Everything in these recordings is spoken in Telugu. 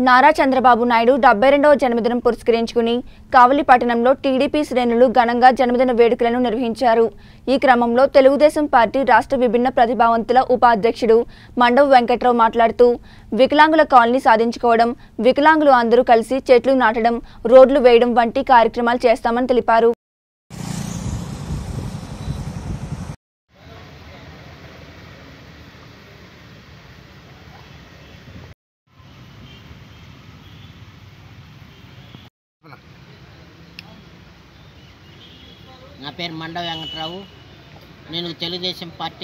నారా చంద్రబాబు నాయుడు డెబ్బై రెండవ జన్మదినం పురస్కరించుకుని కావలి పట్టణంలో టీడీపీ శ్రేణులు ఘనంగా జన్మదిన వేడుకలను నిర్వహించారు ఈ క్రమంలో తెలుగుదేశం పార్టీ రాష్ట్ర విభిన్న ప్రతిభావంతుల ఉపాధ్యక్షుడు మండవ్ వెంకట్రావు మాట్లాడుతూ వికలాంగుల కాలనీ సాధించుకోవడం వికలాంగులు అందరూ కలిసి చెట్లు నాటడం రోడ్లు వేయడం వంటి కార్యక్రమాలు చేస్తామని తెలిపారు నా పేరు మండ వెంకట్రావు నేను తెలుగుదేశం పార్టీ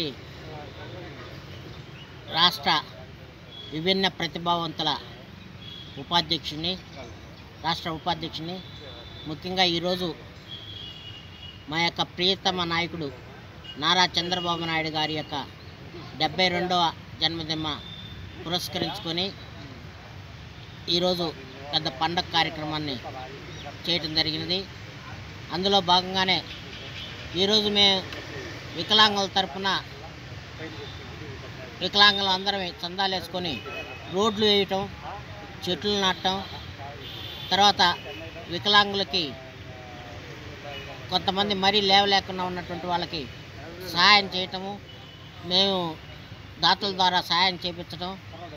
రాష్ట్ర విభిన్న ప్రతిభావంతుల ఉపాధ్యక్షుని రాష్ట్ర ఉపాధ్యక్షుని ముఖ్యంగా ఈరోజు మా యొక్క ప్రియతమ నాయకుడు నారా చంద్రబాబు నాయుడు గారి యొక్క డెబ్బై రెండవ జన్మదిన పురస్కరించుకొని ఈరోజు పెద్ద పండగ కార్యక్రమాన్ని చేయటం జరిగినది అందులో భాగంగానే ఈరోజు మేము వికలాంగుల తరపున వికలాంగులు అందరం చందాలు వేసుకొని రోడ్లు వేయటం చెట్లు నాటడం తర్వాత వికలాంగులకి కొంతమంది మరీ లేవలేకుండా ఉన్నటువంటి వాళ్ళకి సహాయం చేయటము మేము దాతల ద్వారా సహాయం చేపించడం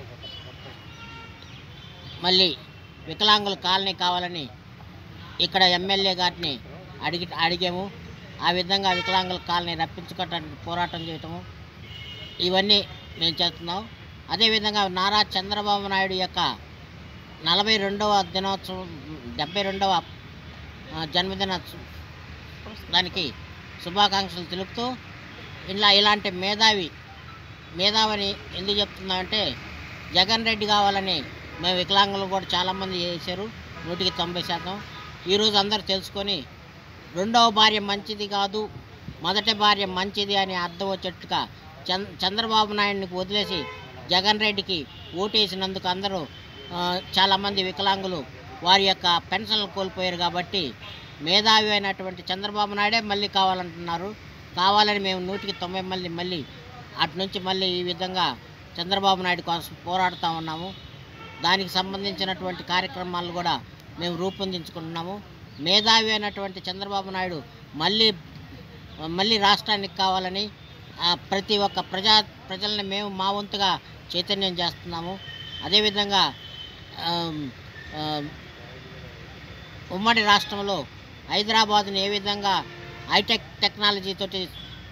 మళ్ళీ వికలాంగుల కాలనీ కావాలని ఇక్కడ ఎమ్మెల్యే గారిని అడిగి అడిగాము ఆ విధంగా వికలాంగుల కాలనీ రప్పించుకోవటానికి పోరాటం చేయటము ఇవన్నీ మేము చేస్తున్నాం అదేవిధంగా నారా చంద్రబాబు నాయుడు యొక్క నలభై రెండవ దినోత్సవం డెబ్బై రెండవ ఆ, జన్మదిన సు- దానికి శుభాకాంక్షలు తెలుపుతూ ఇలా ఇలాంటి మేధావి మేధావని ఎందుకు చెప్తున్నామంటే జగన్ రెడ్డి కావాలని మేము వికలాంగులు కూడా చాలామంది చేశారు నూటికి తొంభై శాతం ఈరోజు అందరూ తెలుసుకొని రెండవ భార్య మంచిది కాదు మొదటి భార్య మంచిది అని అర్థం వచ్చేట్టుగా చంద్ర చంద్రబాబు నాయుడిని వదిలేసి జగన్ రెడ్డికి ఓటేసినందుకు అందరూ ఆ, చాలామంది వికలాంగులు వారి యొక్క పెన్షన్లు కోల్పోయారు కాబట్టి మేధావి అయినటువంటి చంద్రబాబు నాయుడే మళ్ళీ కావాలంటున్నారు కావాలని మేము నూటికి తొంభై మళ్ళీ మళ్ళీ అటు నుంచి మళ్ళీ ఈ విధంగా చంద్రబాబు నాయుడు కోసం పోరాడుతూ ఉన్నాము దానికి సంబంధించినటువంటి కార్యక్రమాలు కూడా మేము రూపొందించుకుంటున్నాము మేధావి అయినటువంటి చంద్రబాబు నాయుడు మళ్ళీ మళ్ళీ రాష్ట్రానికి కావాలని ఆ, ప్రతి ఒక్క ప్రజా ప్రజల్ని మేము మా వంతుగా చైతన్యం చేస్తున్నాము అదేవిధంగా ఆమ్, ఆ, ఉమ్మడి రాష్ట్రంలో హైదరాబాద్ని ఏ విధంగా హైటెక్ టెక్నాలజీ తోటి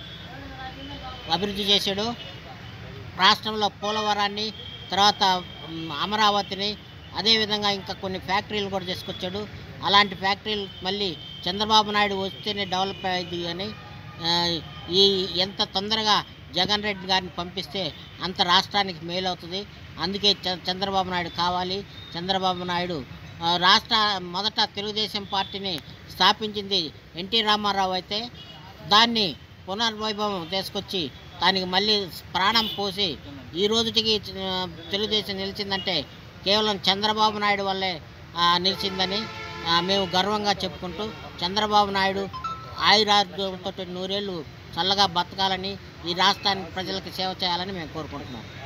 అభివృద్ధి చేశాడు రాష్ట్రంలో పోలవరాన్ని తర్వాత మ్, అమరావతిని అదేవిధంగా ఇంకా కొన్ని ఫ్యాక్టరీలు కూడా తీసుకొచ్చాడు అలాంటి ఫ్యాక్టరీలు మళ్ళీ చంద్రబాబు నాయుడు వస్తేనే డెవలప్ అయ్యింది అని ఆ, ఈ ఎంత తొందరగా జగన్ రెడ్డి గారిని పంపిస్తే అంత రాష్ట్రానికి మేలు అవుతుంది అందుకే చ- చంద్రబాబు నాయుడు కావాలి చంద్రబాబు నాయుడు ఆ, రాష్ట్ర మొదట తెలుగుదేశం పార్టీని స్థాపించింది ఎన్టీ రామారావు అయితే దాన్ని పునర్వైభవం తీసుకొచ్చి దానికి మళ్ళీ ప్రాణం పోసి ఈ రోజుటికి ఆ, తెలుగుదేశం నిలిచిందంటే కేవలం చంద్రబాబు నాయుడు వల్లే ఆ, నిలిచిందని ఆ, మేము గర్వంగా చెప్పుకుంటూ చంద్రబాబు నాయుడు ఆయురారోగ్యంతో నూరేళ్ళు చల్లగా బతకాలని ఈ రాష్ట్రానికి ప్రజలకు సేవ చేయాలని మేము కోరుకుంటున్నాం